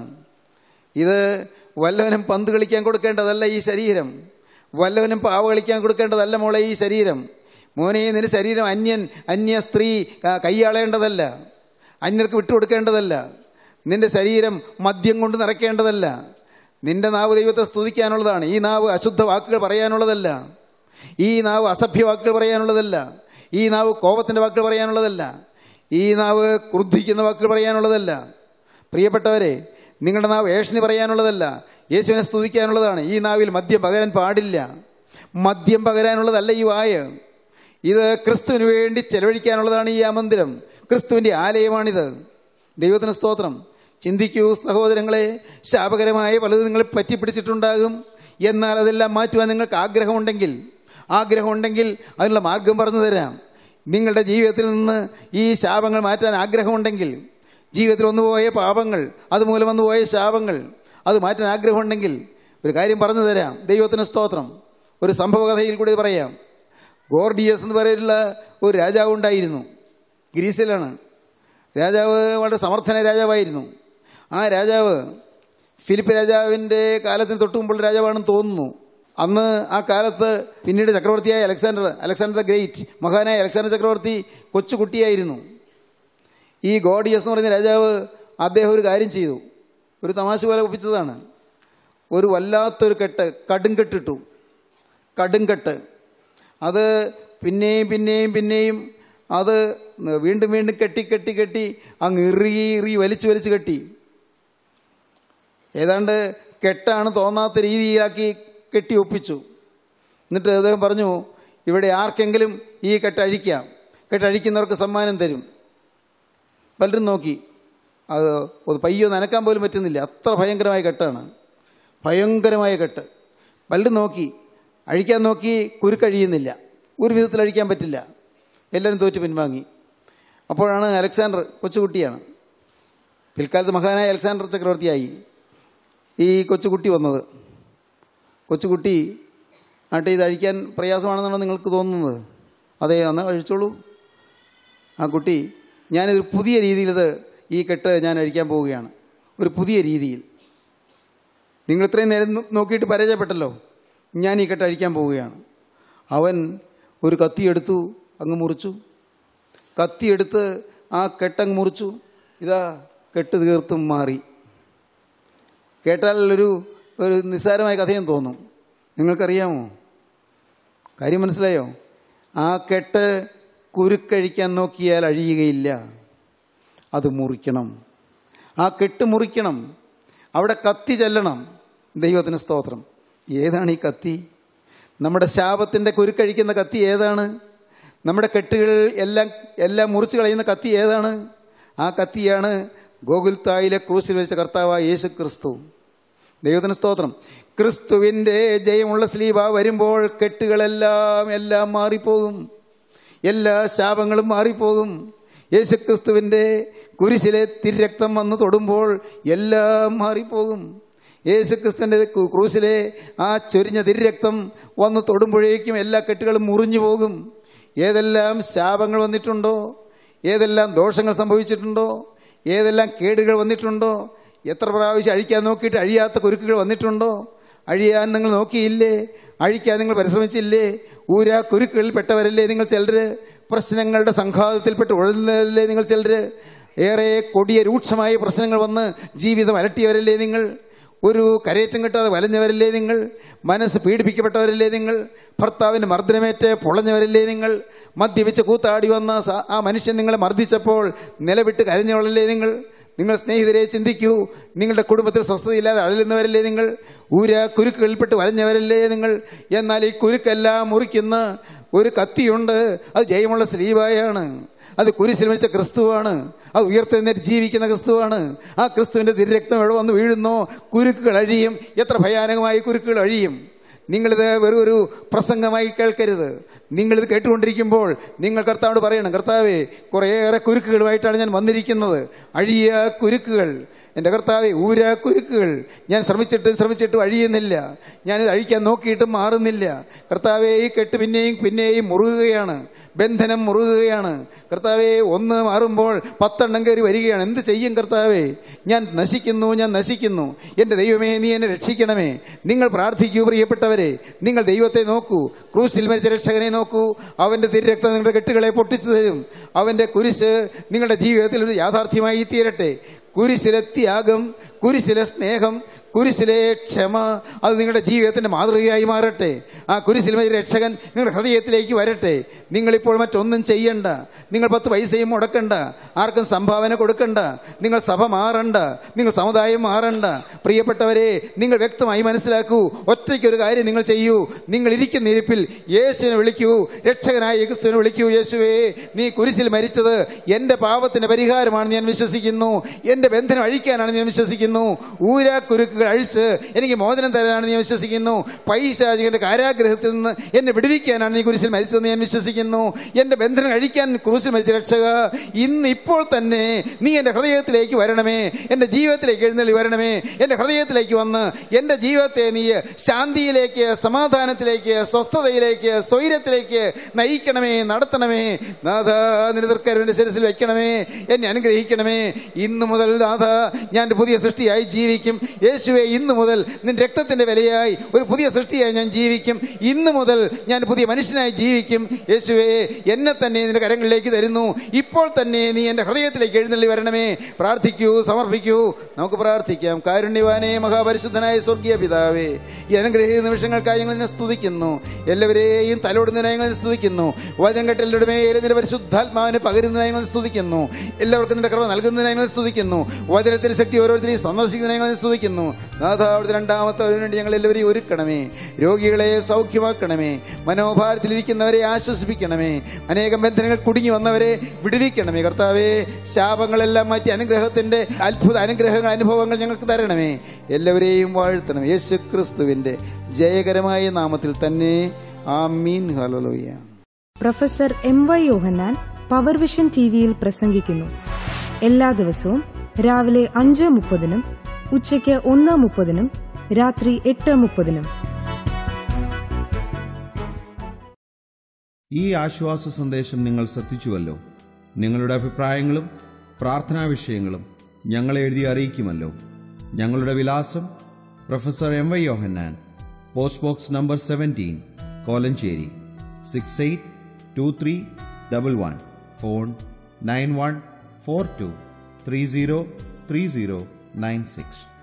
ഇത് വല്ലവനും പന്ത് കളിക്കാൻ കൊടുക്കേണ്ടതല്ല ഈ ശരീരം വല്ലവനും പാവ കളിക്കാൻ കൊടുക്കേണ്ടതല്ല മോളെ ഈ ശരീരം മോനെ നിന്റെ ശരീരം അന്യൻ അന്യ സ്ത്രീ ക- കൈയാളേണ്ടതല്ല അന്യർക്ക് വിട്ടുകൊടുക്കേണ്ടതല്ല നിന്റെ ശരീരം മദ്യം കൊണ്ട് നിറയ്ക്കേണ്ടതല്ല നിന്റെ നാവ് ദൈവത്തെ സ്തുതിക്കാനുള്ളതാണ് ഈ നാവ് അശുദ്ധ വാക്കുകൾ പറയാനുള്ളതല്ല ഈ നാവ് അസഭ്യ വാക്കുകൾ പറയാനുള്ളതല്ല ഈ നാവ് കോപത്തിൻ്റെ വാക്കുകൾ പറയാനുള്ളതല്ല ഈ നാവ് ക്രുദ്ധിക്കുന്ന വാക്കുകൾ പറയാനുള്ളതല്ല പ്രിയപ്പെട്ടവരെ നിങ്ങളുടെ നാവ് ഏഷണി പറയാനുള്ളതല്ല യേശുവിനെ സ്തുതിക്കാനുള്ളതാണ് ഈ നാവിൽ മദ്യം പകരാൻ പാടില്ല മദ്യം പകരാനുള്ളതല്ല ഈ വായ ഇത് ക്രിസ്തുവിന് വേണ്ടി ചെലവഴിക്കാനുള്ളതാണ് ഈ ആമന്ദിരം ക്രിസ്തുവിൻ്റെ ആലയമാണിത് ദൈവത്തിന് സ്തോത്രം ചിന്തിക്കൂ സഹോദരങ്ങളെ ശാപകരമായ പലതും നിങ്ങൾ പറ്റിപ്പിടിച്ചിട്ടുണ്ടാകും എന്നാൽ അതെല്ലാം മാറ്റുവാൻ നിങ്ങൾക്ക് ആഗ്രഹമുണ്ടെങ്കിൽ ആഗ്രഹമുണ്ടെങ്കിൽ അതിനുള്ള മാർഗം പറഞ്ഞു തരാം നിങ്ങളുടെ ജീവിതത്തിൽ നിന്ന് ഈ ശാപങ്ങൾ മാറ്റാൻ ആഗ്രഹമുണ്ടെങ്കിൽ ജീവിതത്തിൽ വന്നുപോയ പാപങ്ങൾ അതുമൂലം വന്നുപോയ ശാപങ്ങൾ അത് മാറ്റാൻ ആഗ്രഹമുണ്ടെങ്കിൽ ഒരു കാര്യം പറഞ്ഞു തരാം ദൈവത്തിന് സ്തോത്രം ഒരു സംഭവകഥയിൽ കൂടി പറയാം ഗോർഡിയസ് എന്ന് പറയുന്ന ഒരു രാജാവ് ഉണ്ടായിരുന്നു ഗ്രീസിലാണ് രാജാവ് വളരെ സമർത്ഥന രാജാവായിരുന്നു ആ രാജാവ് ഫിലിപ്പ് രാജാവിൻ്റെ കാലത്തിന് തൊട്ട് മുമ്പുള്ള രാജാവാണെന്ന് തോന്നുന്നു അന്ന് ആ കാലത്ത് പിന്നീട് ചക്രവർത്തിയായ അലക്സാണ്ടർ അലക്സാണ്ടർ ദ ഗ്രേറ്റ് മഹാനായ അലക്സാണ്ടർ ചക്രവർത്തി കൊച്ചുകുട്ടിയായിരുന്നു ഈ ഗോഡിയസ് എന്ന് പറയുന്ന രാജാവ് അദ്ദേഹം ഒരു കാര്യം ചെയ്തു ഒരു തമാശ പോലെ ഒപ്പിച്ചതാണ് ഒരു വല്ലാത്തൊരു കെട്ട് കടുംകെട്ടിട്ടു കടുംകെട്ട് അത് പിന്നെയും പിന്നെയും പിന്നെയും അത് വീണ്ടും വീണ്ടും കെട്ടി കെട്ടി കെട്ടി അങ്ങ് ഇറുകി ഇറുകി വലിച്ചു വലിച്ചു കെട്ടി ഏതാണ്ട് കെട്ടാണ് തോന്നാത്ത രീതിയിലാക്കി കെട്ടി ഒപ്പിച്ചു എന്നിട്ട് അദ്ദേഹം പറഞ്ഞു ഇവിടെ ആർക്കെങ്കിലും ഈ കെട്ടഴിക്കാം കെട്ടഴിക്കുന്നവർക്ക് സമ്മാനം തരും പലരും നോക്കി അത് ഒന്ന് പയ്യോ നനക്കാൻ പോലും പറ്റുന്നില്ല അത്ര ഭയങ്കരമായ കെട്ടാണ് ഭയങ്കരമായ കെട്ട് പലരും നോക്കി അഴിക്കാൻ നോക്കി കുരുക്കഴിയുന്നില്ല ഒരു വിധത്തിൽ അഴിക്കാൻ പറ്റില്ല എല്ലാവരും തോറ്റ് പിൻവാങ്ങി അപ്പോഴാണ് അലക്സാണ്ടർ കൊച്ചുകുട്ടിയാണ് പിൽക്കാലത്ത് മഹാനായ അലക്സാണ്ടർ ചക്രവർത്തിയായി ഈ കൊച്ചുകുട്ടി വന്നത് കൊച്ചുകുട്ടി ആട്ടെ ഇത് അഴിക്കാൻ പ്രയാസമാണെന്നാണ് നിങ്ങൾക്ക് തോന്നുന്നത് അതെ എന്നാൽ അഴിച്ചോളൂ ആ കുട്ടി ഞാനിത് പുതിയ രീതിയിൽ ഇത് ഈ കെട്ട് ഞാൻ അഴിക്കാൻ പോവുകയാണ് ഒരു പുതിയ രീതിയിൽ നിങ്ങൾ ഇത്രയും നേരം നോ- നോക്കിയിട്ട് പരാജയപ്പെട്ടല്ലോ ഞാൻ ഈ കെട്ട് അഴിക്കാൻ പോവുകയാണ് അവൻ ഒരു കത്തിയെടുത്തു അങ്ങ് മുറിച്ചു കത്തിയെടുത്ത് ആ കെട്ടങ്ങ് മുറിച്ചു ഇതാ കെട്ട് തീർത്തും മാറി കേട്ടാൽ ഒരു ഒരു നിസ്സാരമായ കഥയും തോന്നും നിങ്ങൾക്കറിയാമോ കാര്യം മനസ്സിലായോ ആ കെട്ട് കുരുക്കഴിക്കാൻ നോക്കിയാൽ അഴിയുകയില്ല അത് മുറിക്കണം ആ കെട്ട് മുറിക്കണം അവിടെ കത്തി ചെല്ലണം ദൈവത്തിന് സ്തോത്രം ഏതാണ് ഈ കത്തി നമ്മുടെ ശാപത്തിൻ്റെ കുരുക്കഴിക്കുന്ന കത്തി ഏതാണ് നമ്മുടെ കെട്ടുകൾ എല്ലാം എല്ലാം മുറിച്ച് കളയുന്ന കത്തി ഏതാണ് ആ കത്തിയാണ് ഗോകുൽത്തായിലെ ക്രൂശിൽ വരിച്ച കർത്താവായ യേശു ക്രിസ്തു ദൈവത്തിന് സ്തോത്രം ക്രിസ്തുവിൻ്റെ ജയമുള്ള സ്ലീവ വരുമ്പോൾ കെട്ടുകളെല്ലാം എല്ലാം മാറിപ്പോകും എല്ലാ ശാപങ്ങളും മാറിപ്പോകും യേശുക്രിസ്തുവിൻ്റെ കുരിശിലെ തിരക്തം വന്ന് തൊടുമ്പോൾ എല്ലാം മാറിപ്പോകും യേശുക്രിസ്തുവിൻ്റെ കു- ക്രൂശിലെ ആ ചൊരിഞ്ഞ തിരക്തം വന്ന് തൊടുമ്പോഴേക്കും എല്ലാ കെട്ടുകളും മുറിഞ്ഞു പോകും ഏതെല്ലാം ശാപങ്ങൾ വന്നിട്ടുണ്ടോ ഏതെല്ലാം ദോഷങ്ങൾ സംഭവിച്ചിട്ടുണ്ടോ ഏതെല്ലാം കേടുകൾ വന്നിട്ടുണ്ടോ എത്ര പ്രാവശ്യം അഴിക്കാൻ നോക്കിയിട്ട് അഴിയാത്ത കുരുക്കുകൾ വന്നിട്ടുണ്ടോ അഴിയാൻ നിങ്ങൾ നോക്കിയില്ലേ അഴിക്കാൻ നിങ്ങൾ പരിശ്രമിച്ചില്ലേ ഊരാ കുരുക്കുകളിൽ പെട്ടവരല്ലേ നിങ്ങൾ ചിലർ പ്രശ്നങ്ങളുടെ സംഘാതത്തിൽപ്പെട്ട് ഉഴന്നവരല്ലേ നിങ്ങൾ ചിലർ ഏറെ കൊടിയ രൂക്ഷമായ പ്രശ്നങ്ങൾ വന്ന് ജീവിതം അലട്ടിയവരല്ലേ നിങ്ങൾ ഒരു കരയേറ്റം കിട്ടാതെ വലഞ്ഞവരല്ലേ നിങ്ങൾ മനസ്സ് പീഡിപ്പിക്കപ്പെട്ടവരല്ലേ നിങ്ങൾ ഭർത്താവിന് മർദ്ദനമേറ്റ് പൊളഞ്ഞവരല്ലേ നിങ്ങൾ മദ്യപിച്ച് കൂത്താടി വന്ന സ- ആ മനുഷ്യൻ നിങ്ങളെ മർദ്ദിച്ചപ്പോൾ നിലവിട്ട് കരഞ്ഞവളല്ലേ നിങ്ങൾ നിങ്ങൾ സ്നേഹിതരെ ചിന്തിക്കൂ നിങ്ങളുടെ കുടുംബത്തിൽ സ്വസ്ഥതയില്ലാതെ അഴലുന്നവരല്ലേ നിങ്ങൾ ഊര കുരുക്കുകളിൽപ്പെട്ട് വലഞ്ഞവരല്ലേ നിങ്ങൾ എന്നാൽ ഈ കുരുക്കെല്ലാം മുറിക്കുന്ന ഒരു കത്തിയുണ്ട് അത് ജയമുള്ള സ്ലീവായാണ് അത് കുരിശിൽ വെച്ച ക്രിസ്തുവാണ് അത് ഉയർത്തെഴുന്നേറ്റ് ജീവിക്കുന്ന ക്രിസ്തുവാണ് ആ ക്രിസ്തുവിൻ്റെ തിരരക്തം എവിടെ വന്ന് വീഴുന്നോ കുരുക്കുകൾ അഴിയും എത്ര ഭയാനകമായി കുരുക്കുകൾ അഴിയും നിങ്ങളിത് വെറും ഒരു പ്രസംഗമായി കേൾക്കരുത് നിങ്ങളിത് കേട്ടുകൊണ്ടിരിക്കുമ്പോൾ നിങ്ങൾ കർത്താവോട് പറയണം കർത്താവേ കുറേയേറെ കുരുക്കുകളുമായിട്ടാണ് ഞാൻ വന്നിരിക്കുന്നത് അഴിയ കുരുക്കുകൾ എൻ്റെ കർത്താവെ ഊര കുരുക്കുകൾ ഞാൻ ശ്രമിച്ചിട്ട് ശ്രമിച്ചിട്ടും അഴിയുന്നില്ല ഞാനിത് അഴിക്കാൻ നോക്കിയിട്ടും മാറുന്നില്ല കർത്താവെ ഈ കെട്ട് പിന്നെയും പിന്നെയും മുറുകുകയാണ് ബന്ധനം മുറുകുകയാണ് കർത്താവെ ഒന്ന് മാറുമ്പോൾ പത്തെണ്ണം കയറി വരികയാണ് എന്ത് ചെയ്യും കർത്താവെ ഞാൻ നശിക്കുന്നു ഞാൻ നശിക്കുന്നു എൻ്റെ ദൈവമേ നീ എന്നെ രക്ഷിക്കണമേ നിങ്ങൾ പ്രാർത്ഥിക്കൂ പ്രിയപ്പെട്ടവരെ നിങ്ങൾ ദൈവത്തെ നോക്കൂ ക്രൂശിൽ മരിച്ച രക്ഷകനെ നോക്കൂ അവൻ്റെ തിരരക്തം നിങ്ങളുടെ കെട്ടുകളെ പൊട്ടിച്ചു തരും അവൻ്റെ കുരിശ് നിങ്ങളുടെ ജീവിതത്തിൽ ഒരു യാഥാർത്ഥ്യമായി തീരട്ടെ കുരിശിലെ ത്യാഗം കുരിശിലെ സ്നേഹം കുരിശിലെ ക്ഷമ അത് നിങ്ങളുടെ ജീവിതത്തിൻ്റെ മാതൃകയായി മാറട്ടെ ആ കുരിശിൽ മരിച്ച രക്ഷകൻ നിങ്ങളുടെ ഹൃദയത്തിലേക്ക് വരട്ടെ നിങ്ങളിപ്പോൾ മറ്റൊന്നും ചെയ്യണ്ട നിങ്ങൾ പത്ത് പൈസയും മുടക്കണ്ട ആർക്കും സംഭാവന കൊടുക്കണ്ട നിങ്ങൾ സഭ മാറണ്ട നിങ്ങൾ സമുദായം മാറണ്ട പ്രിയപ്പെട്ടവരെ നിങ്ങൾ വ്യക്തമായി മനസ്സിലാക്കൂ ഒറ്റയ്ക്കൊരു കാര്യം നിങ്ങൾ ചെയ്യൂ നിങ്ങൾ ഇരിക്കുന്ന ഇരിപ്പിൽ യേശുവിനെ വിളിക്കൂ രക്ഷകനായ ക്രിസ്തുവിനെ വിളിക്കൂ യേശുവേ നീ കുരിശിൽ മരിച്ചത് എൻ്റെ പാപത്തിൻ്റെ പരിഹാരമാണെന്ന് ഞാൻ വിശ്വസിക്കുന്നു എൻ്റെ ബന്ധനം അഴിക്കാനാണ് ഞാൻ വിശ്വസിക്കുന്നു ഊരാ കുരുക്കുകൾ അഴിച്ച് എനിക്ക് മോചനം തരാനാണ് ഞാൻ വിശ്വസിക്കുന്നു പൈശാചികന്റെ കാരാഗ്രഹത്തിൽ നിന്ന് എന്നെ വിടുവിക്കാനാണ് നീ കുരിശിൽ മരിച്ചതെന്ന് ഞാൻ വിശ്വസിക്കുന്നു എൻ്റെ ബന്ധനം അഴിക്കാൻ ക്രൂശിൽ മരിച്ച രക്ഷക ഇന്ന് ഇപ്പോൾ തന്നെ നീ എൻ്റെ ഹൃദയത്തിലേക്ക് വരണമേ എൻ്റെ ജീവിതത്തിലേക്ക് എഴുന്നള്ളി വരണമേ എൻ്റെ ഹൃദയത്തിലേക്ക് വന്ന് എൻ്റെ ജീവിതത്തെ നീ ശാന്തിയിലേക്ക് സമാധാനത്തിലേക്ക് സ്വസ്ഥതയിലേക്ക് സ്വൈരത്തിലേക്ക് നയിക്കണമേ നടത്തണമേ നാഥ നിരതർക്കരൻ്റെ ശിരസിൽ വയ്ക്കണമേ എന്നെ അനുഗ്രഹിക്കണമേ ഇന്ന് മുതൽ നാഥ ഞാൻ ഒരു പുതിയ സൃഷ്ടിയായി ജീവിക്കും യേശുവെ ഇന്ന് മുതൽ നിന്റെ രക്തത്തിൻ്റെ വിലയായി ഒരു പുതിയ സൃഷ്ടിയായി ഞാൻ ജീവിക്കും ഇന്ന് മുതൽ ഞാൻ പുതിയ മനുഷ്യനായി ജീവിക്കും യേശുവെ എന്നെ തന്നെ നിന്റെ കരങ്ങളിലേക്ക് തരുന്നു ഇപ്പോൾ തന്നെ നീ എൻ്റെ ഹൃദയത്തിലേക്ക് എഴുന്നള്ളി വരണമേ പ്രാർത്ഥിക്കൂ സമർപ്പിക്കൂ നമുക്ക് പ്രാർത്ഥിക്കാം കാരുണ്യവാനെ മഹാപരിശുദ്ധനായ സ്വർഗീയ പിതാവേ ഈ അനുഗ്രഹീത നിമിഷങ്ങൾക്കായി ഞങ്ങൾ നിന്നെ സ്തുതിക്കുന്നു എല്ലാവരെയും തലോടുന്നതിനായി ഞങ്ങൾ സ്തുതിക്കുന്നു വചനം കെട്ടലുടെ മേലെ നിന്റെ പരിശുദ്ധാത്മാവിനെ പകരുന്നതിനായി ഞങ്ങൾ സ്തുതിക്കുന്നു എല്ലാവർക്കും നിന്റെ കൃപ നൽകുന്നതിനായി ഞങ്ങൾ സ്തുതിക്കുന്നു വചനത്തിന്റെ ശക്തി ഓരോരുത്തരെയും സന്ദർശിക്കുന്നതിനായി ഞങ്ങൾ സ്തുതിക്കുന്നു നാഥ അവിടുത്തെ രണ്ടാമത്തെ വരവിന് വേണ്ടി ഞങ്ങൾ എല്ലാവരെയും ഒരുക്കണമേ രോഗികളെ സൗഖ്യമാക്കണമേ മനോഭാരത്തിലിരിക്കുന്നവരെ ആശ്വസിപ്പിക്കണമേ അനേകം ബന്ധനങ്ങൾ കുടുങ്ങി വന്നവരെ വിടുവിക്കണമേ കർത്താവേ ശാപങ്ങളെല്ലാം മാറ്റി അനുഗ്രഹത്തിൻ്റെ അത്ഭുത അനുഗ്രഹങ്ങൾ അനുഭവങ്ങൾ ഞങ്ങൾക്ക് തരണമേ എല്ലാവരെയും വാഴ്ത്തണം യേശു ക്രിസ്തുവിൻ്റെ ജയകരമായ നാമത്തിൽ തന്നെ ആമീൻ ഹലോയ professor M Y Yohannan Power Vision T വിയിൽ പ്രസംഗിക്കുന്നു എല്ലാ ദിവസവും രാവിലെ അഞ്ച് മുപ്പതിനും ഉച്ചയ്ക്ക് ഒന്ന് മുപ്പതിനും രാത്രി എട്ട് മുപ്പതിനും ഈ ആശ്വാസ സന്ദേശം നിങ്ങൾ ശ്രദ്ധിച്ചുവല്ലോ നിങ്ങളുടെ അഭിപ്രായങ്ങളും പ്രാർത്ഥനാ വിഷയങ്ങളും ഞങ്ങളെ എഴുതി അറിയിക്കുമല്ലോ ഞങ്ങളുടെ വിലാസം professor M Y Yohannan post box number seventeen Kolenchery six eight two three double one phone nine one four two three zero three zero nine six